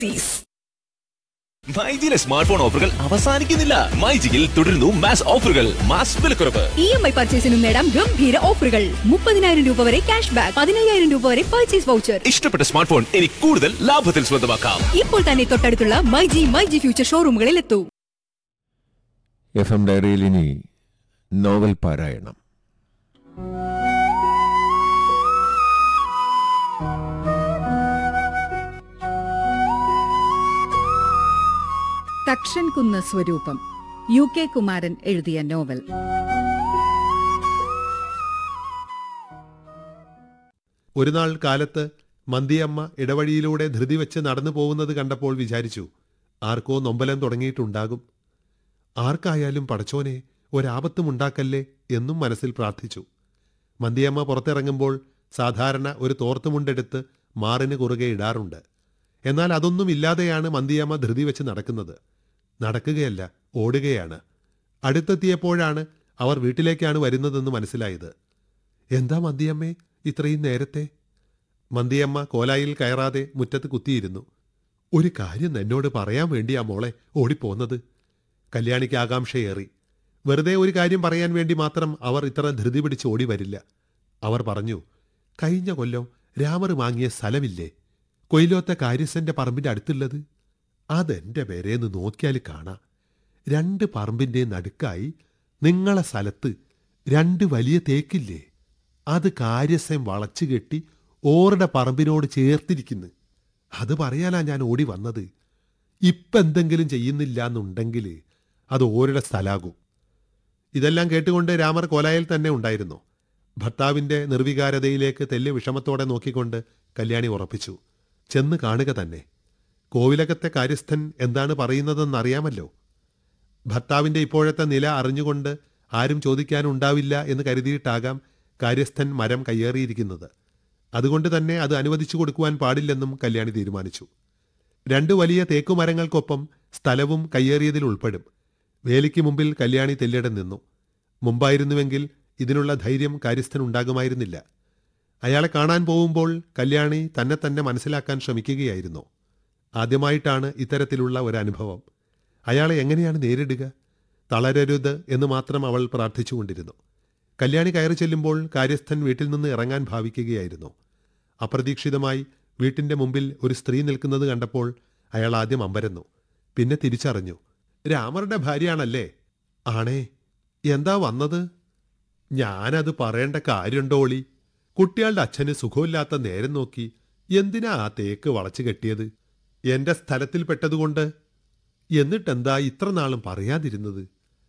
മൈജിയിലെ smart phone ഓഫറുകൾ അവസാനിക്കുന്നില്ല മൈജിയിൽ തുടരുന്നു മാസ് ഓഫറുകൾ മാസ് വിലക്കുറവ് ഇ എം ഐ പർച്ചേസിനും നേടാം ഗംഭീര ഓഫറുകൾ മുപ്പതിനായിരം രൂപ വരെ ക്യാഷ് ബാക്ക് പതിനയ്യായിരം രൂപ വരെ പർച്ചേസ് വൗച്ചർ ഇഷ്ടപ്പെട്ട സ്മാർട്ട് ഫോൺ ഇനി കൂടുതൽ ലാഭത്തിൽ സ്വന്തമാക്കാം ഇപ്പോൾ തന്നെ തൊട്ടടുത്തുള്ള മൈജി മൈജി ഫ്യൂച്ചർ ഷോറൂമുകളിൽ എത്തൂ എഫ് എം ഡയറിയിൽ ഇനി നോവൽ പാരായണം തക്ഷൻ കുന്ന് സ്വരൂപം യു കെ കുമാരൻ എഴുതിയ നോവൽ ഒരു നാൾ കാലത്ത് മന്തിയമ്മ ഇടവഴിയിലൂടെ ധൃതി വെച്ച് നടന്നു പോകുന്നത് കണ്ടപ്പോൾ വിചാരിച്ചു ആർക്കോ നൊമ്പലം തുടങ്ങിയിട്ടുണ്ടാകും ആർക്കായാലും പടച്ചോനെ ഒരാപത്തും ഉണ്ടാക്കല്ലേ എന്നും മനസ്സിൽ പ്രാർത്ഥിച്ചു മന്തിയമ്മ പുറത്തിറങ്ങുമ്പോൾ സാധാരണ ഒരു തോർത്തുമുണ്ടെടുത്ത് മാറിന് കുറുകെ ഇടാറുണ്ട് എന്നാൽ അതൊന്നും ഇല്ലാതെയാണ് മന്തിയമ്മ ധൃതി വെച്ച് നടക്കുന്നത് നടക്കുകയല്ല ഓടുകയാണ് അടുത്തെത്തിയപ്പോഴാണ് അവർ വീട്ടിലേക്കാണ് വരുന്നതെന്ന് മനസ്സിലായത് എന്താ മന്തിയമ്മേ ഇത്രയും നേരത്തെ മന്തിയമ്മ കോലായിൽ കയറാതെ മുറ്റത്ത് കുത്തിയിരുന്നു ഒരു കാര്യം എന്നോട് പറയാൻ വേണ്ടിയാ മോളെ ഓടിപ്പോന്നത് കല്യാണിക്ക് ആകാംക്ഷയേറി വെറുതെ ഒരു കാര്യം പറയാൻ വേണ്ടി മാത്രം അവർ ഇത്ര ധൃതി പിടിച്ച് ഓടി വരില്ല അവർ പറഞ്ഞു കഴിഞ്ഞ കൊല്ലം രാമർ വാങ്ങിയ സ്ഥലമില്ലേ കൊയിലോത്തെ കാര്യസ്ഥന്റെ പറമ്പിന്റെ അടുത്തുള്ളത് അതെന്റെ പേരേന്ന് നോക്കിയാൽ കാണാം രണ്ട് പറമ്പിന്റെ നടുക്കായി നിങ്ങളെ സ്ഥലത്ത് രണ്ട് വലിയ തേക്കില്ലേ അത് കാര്യസ്ഥൻ വളച്ചു കെട്ടി ഓറുടെ പറമ്പിനോട് ചേർത്തിരിക്കുന്നു അത് പറയാനാ ഞാൻ ഓടി വന്നത് ഇപ്പം എന്തെങ്കിലും ചെയ്യുന്നില്ല എന്നുണ്ടെങ്കിൽ അത് ഓരുടെ സ്ഥലാകും ഇതെല്ലാം കേട്ടുകൊണ്ട് രാമർ കോലായിൽ തന്നെ ഉണ്ടായിരുന്നു ഭർത്താവിന്റെ നിർവികാരതയിലേക്ക് തെല്ല് വിഷമത്തോടെ നോക്കിക്കൊണ്ട് കല്യാണി ഉറപ്പിച്ചു ചെന്ന് കാണുക തന്നെ കോവിലകത്തെ കാര്യസ്ഥൻ എന്താണ് പറയുന്നതെന്നറിയാമല്ലോ ഭർത്താവിന്റെ ഇപ്പോഴത്തെ നില അറിഞ്ഞുകൊണ്ട് ആരും ചോദിക്കാനുണ്ടാവില്ല എന്ന് കരുതിയിട്ടാകാം കാര്യസ്ഥൻ മരം കയ്യേറിയിരിക്കുന്നത് അതുകൊണ്ട് തന്നെ അത് അനുവദിച്ചു കൊടുക്കുവാൻ പാടില്ലെന്നും കല്യാണി തീരുമാനിച്ചു രണ്ടു വലിയ തേക്കുമരങ്ങൾക്കൊപ്പം സ്ഥലവും കയ്യേറിയതിൽ ഉൾപ്പെടും വേലിക്ക് മുമ്പിൽ കല്യാണി തെല്ലിടം നിന്നു മുമ്പായിരുന്നുവെങ്കിൽ ഇതിനുള്ള ധൈര്യം കാര്യസ്ഥൻ ഉണ്ടാകുമായിരുന്നില്ല അയാളെ കാണാൻ പോകുമ്പോൾ കല്യാണി തന്നെ തന്നെ മനസ്സിലാക്കാൻ ശ്രമിക്കുകയായിരുന്നു ആദ്യമായിട്ടാണ് ഇത്തരത്തിലുള്ള ഒരു അനുഭവം അയാളെ എങ്ങനെയാണ് നേരിടുക തളരരുത് എന്ന് മാത്രം അവൾ പ്രാർത്ഥിച്ചുകൊണ്ടിരുന്നു കല്യാണി കയറി ചെല്ലുമ്പോൾ കാര്യസ്ഥൻ വീട്ടിൽ നിന്ന് ഇറങ്ങാൻ ഭാവിക്കുകയായിരുന്നു അപ്രതീക്ഷിതമായി വീട്ടിന്റെ മുമ്പിൽ ഒരു സ്ത്രീ നിൽക്കുന്നത് കണ്ടപ്പോൾ അയാൾ ആദ്യം അമ്പരന്നു പിന്നെ തിരിച്ചറിഞ്ഞു രാമറുടെ ഭാര്യയാണല്ലേ ആണേ എന്താ വന്നത് ഞാനത് പറയേണ്ട കാര്യമുണ്ടോളി കുട്ടികളുടെ അച്ഛന് സുഖമില്ലാത്ത നേരം നോക്കി എന്തിനാ ആ തേക്ക് വളച്ചു കെട്ടിയത് എന്റെ സ്ഥലത്തിൽപ്പെട്ടതുകൊണ്ട് എന്നിട്ടെന്താ ഇത്ര നാളും പറയാതിരുന്നത്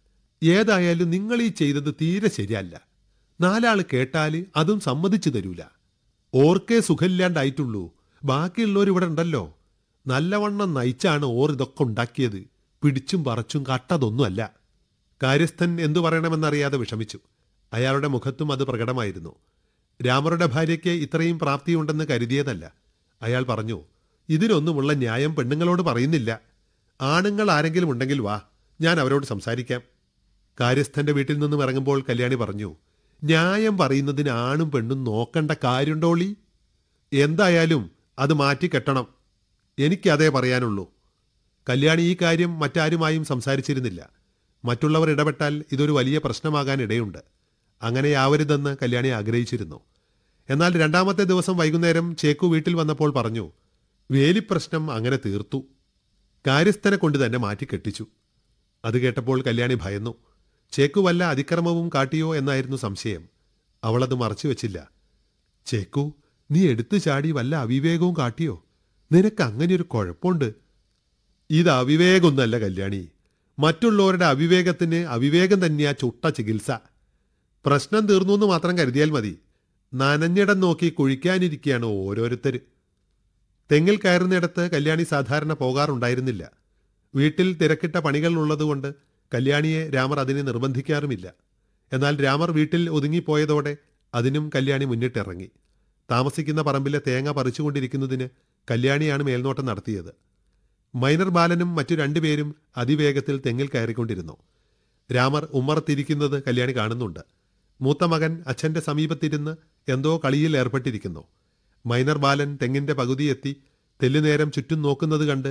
ഏതായാലും നിങ്ങൾ ഈ ചെയ്തത് തീരെ ശരിയല്ല നാലാള് കേട്ടാല് അതും സമ്മതിച്ചു തരൂല ഓർക്കേ സുഖമില്ലാണ്ടായിട്ടുള്ളൂ ബാക്കിയുള്ളവർ ഇവിടെ ഉണ്ടല്ലോ നല്ലവണ്ണം നയിച്ചാണ് ഓർ ഇതൊക്കെ ഉണ്ടാക്കിയത് പിടിച്ചും പറച്ചും കട്ടതൊന്നുമല്ല കാര്യസ്ഥൻ എന്തു പറയണമെന്നറിയാതെ വിഷമിച്ചു അയാളുടെ മുഖത്തും അത് പ്രകടമായിരുന്നു രാമറുടെ ഭാര്യയ്ക്ക് ഇത്രയും പ്രാപ്തിയുണ്ടെന്ന് കരുതിയതല്ല അയാൾ പറഞ്ഞു ഇതിനൊന്നുമുള്ള ന്യായം പെണ്ണുങ്ങളോട് പറയുന്നില്ല ആണുങ്ങൾ ആരെങ്കിലും ഉണ്ടെങ്കിൽ വാ ഞാൻ അവരോട് സംസാരിക്കാം കാര്യസ്ഥന്റെ വീട്ടിൽ നിന്നും ഇറങ്ങുമ്പോൾ കല്യാണി പറഞ്ഞു ന്യായം പറയുന്നതിന് ആണും പെണ്ണും നോക്കണ്ട കാര്യമുണ്ടോളി എന്തായാലും അത് മാറ്റി കെട്ടണം എനിക്കതേ പറയാനുള്ളൂ കല്യാണി ഈ കാര്യം മറ്റാരുമായും സംസാരിച്ചിരുന്നില്ല മറ്റുള്ളവർ ഇടപെട്ടാൽ ഇതൊരു വലിയ പ്രശ്നമാകാൻ ഇടയുണ്ട് അങ്ങനെയാവരുതെന്ന് കല്യാണി ആഗ്രഹിച്ചിരുന്നു എന്നാൽ രണ്ടാമത്തെ ദിവസം വൈകുന്നേരം ചേക്കു വീട്ടിൽ വന്നപ്പോൾ പറഞ്ഞു വേലിപ്രശ്നം അങ്ങനെ തീർത്തു കാര്യസ്ഥനെ കൊണ്ട് തന്നെ മാറ്റി കെട്ടിച്ചു അത് കേട്ടപ്പോൾ കല്യാണി ഭയന്നു ചേക്കു വല്ല അതിക്രമവും കാട്ടിയോ എന്നായിരുന്നു സംശയം അവളത് മറച്ചു വെച്ചില്ല ചേക്കു നീ എടുത്തു ചാടി വല്ല അവിവേകവും കാട്ടിയോ നിനക്ക് അങ്ങനെയൊരു കുഴപ്പമുണ്ട് ഇത് അവിവേകമൊന്നല്ല കല്യാണി മറ്റുള്ളവരുടെ അവിവേകത്തിന് അവിവേകം തന്നെയാ ചുട്ട ചികിത്സ പ്രശ്നം തീർന്നു എന്ന് മാത്രം കരുതിയാൽ മതി നനഞ്ഞിടം നോക്കി കുഴിക്കാനിരിക്കുകയാണ് ഓരോരുത്തർ തെങ്ങിൽ കയറുന്നിടത്ത് കല്യാണി സാധാരണ പോകാറുണ്ടായിരുന്നില്ല വീട്ടിൽ തിരക്കിട്ട പണികൾ ഉള്ളതുകൊണ്ട് കല്യാണിയെ രാമർ അതിനെ നിർബന്ധിക്കാറുമില്ല എന്നാൽ രാമർ വീട്ടിൽ ഒതുങ്ങിപ്പോയതോടെ അതിനും കല്യാണി മുന്നിട്ടിറങ്ങി താമസിക്കുന്ന പറമ്പിലെ തേങ്ങ പറിച്ചുകൊണ്ടിരിക്കുന്നതിന് കല്യാണിയാണ് മേൽനോട്ടം നടത്തിയത് മൈനർ ബാലനും മറ്റു രണ്ടുപേരും അതിവേഗത്തിൽ തെങ്ങിൽ കയറിക്കൊണ്ടിരുന്നു രാമർ ഉമ്മറത്തിരിക്കുന്നത് കല്യാണി കാണുന്നുണ്ട് മൂത്ത മകൻ അച്ഛന്റെ സമീപത്തിരുന്ന് എന്തോ കളിയിൽ ഏർപ്പെട്ടിരിക്കുന്നു മൈനർ ബാലൻ തെങ്ങിന്റെ പകുതിയെത്തി തെല്ലുനേരം ചുറ്റും നോക്കുന്നത് കണ്ട്